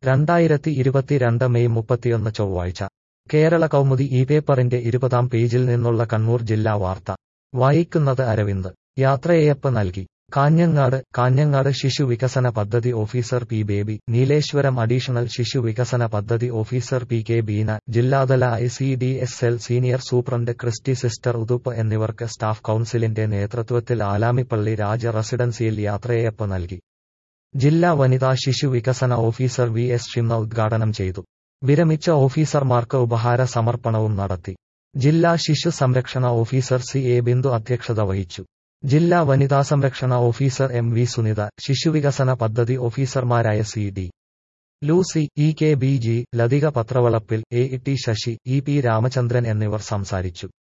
രണ്ടായിരത്തി ഇരുപത്തിരണ്ട് മെയ് മുപ്പത്തിയൊന്ന് ചൊവ്വാഴ്ച കേരള കൗമുദി ഈ പേപ്പറിന്റെ ഇരുപതാം പേജിൽ നിന്നുള്ള കണ്ണൂർ ജില്ലാ വാർത്ത വായിക്കുന്നത് അരവിന്ദ് യാത്രയയപ്പ് നൽകി കാഞ്ഞങ്ങാട് കാഞ്ഞങ്ങാട് ശിശു വികസന പദ്ധതി officer P Baby Nileshwaram additional ശിശു വികസന പദ്ധതി ഓഫീസർ പി കെ ബീന ജില്ലാതല I C D S L senior superintendent Christy sister Uthup എന്നിവർക്ക് സ്റ്റാഫ് കൌൺസിലിന്റെ നേതൃത്വത്തിൽ ആലാമിപ്പള്ളി രാജ റെസിഡൻസിയിൽ യാത്രയയപ്പ് നൽകി ജില്ലാ വനിതാ ശിശു വികസന ഓഫീസർ വി എസ് ഷിംന ഉദ്ഘാടനം ചെയ്തു വിരമിച്ച ഓഫീസർമാർക്ക് ഉപഹാര സമർപ്പണവും നടത്തി ജില്ലാ ശിശു സംരക്ഷണ ഓഫീസർ സി എ ബിന്ദു അധ്യക്ഷത വഹിച്ചു ജില്ലാ വനിതാ സംരക്ഷണ ഓഫീസർ എം വി സുനിത ശിശുവികസന പദ്ധതി ഓഫീസർമാരായ C D Lucy E K B G Lathika പത്രവളപ്പിൽ A T Sasi E P Ramachandran എന്നിവർ സംസാരിച്ചു